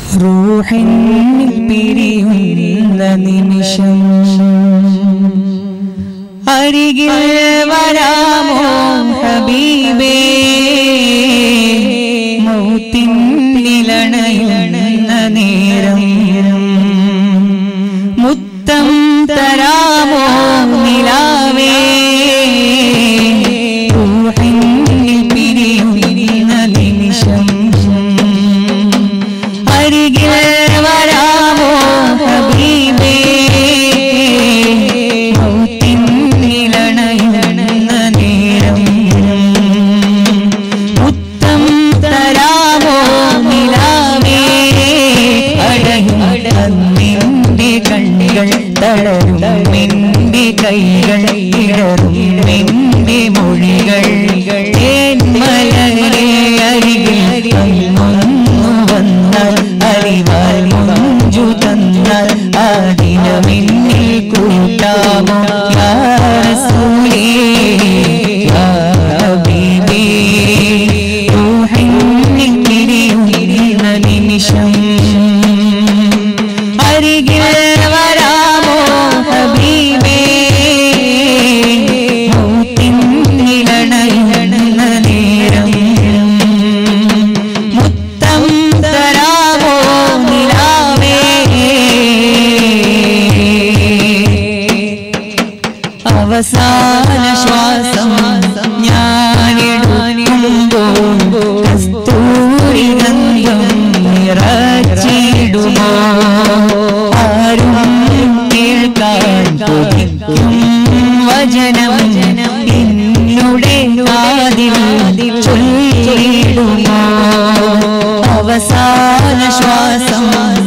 റൂഹിന്നിൽ പിരിയുന്ന നിമിഷം അരികിൽ വരാമോ ഹബീബേ മൗത്തിൻ നിലണയുന്ന നേരം മുത്തം തരാമോ നിലാവേ റൂഹിന്നിൽ പിരിയുന്ന നിമിഷം അരികിൽ വരാമോ ഹബീബേ മൗത്തിൻ നിലണയുന്ന നേരം മുത്തം തരാമോ നിലാവേ അടയും നിന്റെ കണ്ണുകൾ തളരും നിന്റെ കൈകൾ ഇടറും നിന്റെ മൊഴികൾ തേന്മലരെ അരികിൽ അങ്ങൊന്നു വന്നാൽ അറിവാൽ മുഞ്ചു തന്നാൽ ആദിനമിന്നിൽ കൂട്ടാമോ യാ റസൂലേ യാ ഹബീബേ റൂഹിന്നിൽ പിരിയുന്ന നിമിഷം അരികിൽ വരാമോ ഹബീബേ മൗത്തിൻ നിലണയുന്ന നേരം മുത്തം തരാമോ നിലാവേ അവസാന ശ്വാസം ഞാനിടുമ്പോൾ കസ്തൂരി ഗന്ധം നിറച്ചിടുമോ ആരും കേൾക്കാൻ കൊതിക്കും വചനം എന്നുടെ കാതിൽ ചൊല്ലിടുമോ അവസാന ശ്വാസം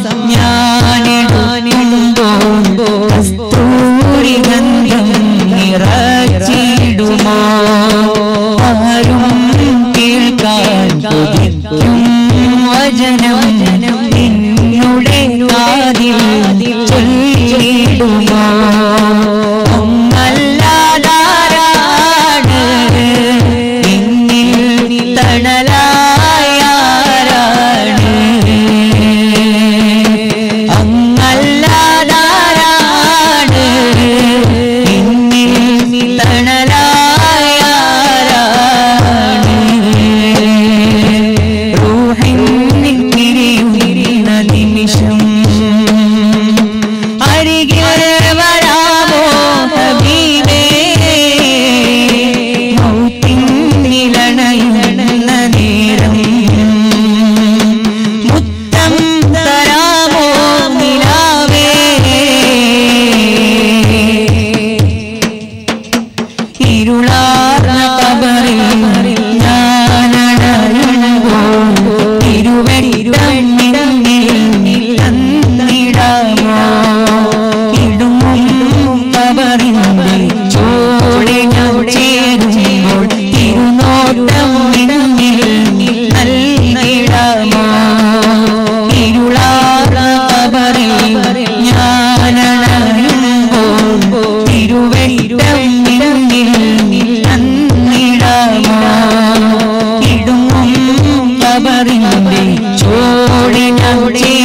ഞാനിടുമ്പോൾ കസ്തൂരി ഗന്ധം നിറച്ചിടുമോ ആരും കേൾക്കാൻ കൊതിക്കും വചനം എന്നുടെ കാതിൽ ചൊല്ലിടുമോ ഒന്നല്ലാതാരാണ് എന്നിൽ തണലായാരാണ് അങ്ങല്ലാതാരാണ് എന്നിൽ തണലായാരാണ് റൂഹിന്നിൽ പിരിയുന്ന നിമിഷം അരികിൽ വരാമോ ഹബീബേ മൗത്തിൻ നിലണയുന്ന നേരം മുത്തം തരാമോ നിലാവേ ഇരുളാർന്ന കബറിൽ ഞാനടയുമ്പോൾ ഇരുവരിടമിടമിൽ തന്നിടാമോ ഇടും കബറിന്റെ ചോടെ ഞാൻ ചേരുമ്പോൾ തിരുനോട്ടം ഇടമിൽ നൽകിടാമോ ഇരുളാർന്ന കബറിൽ ഞാനടയുമ്പോൾ തിരുവരിടമിടമിൽ തന്നിടാമോ ഇടും കബറിന്റെ ചോടെ ഞാൻ ചേരുമ്പോൾ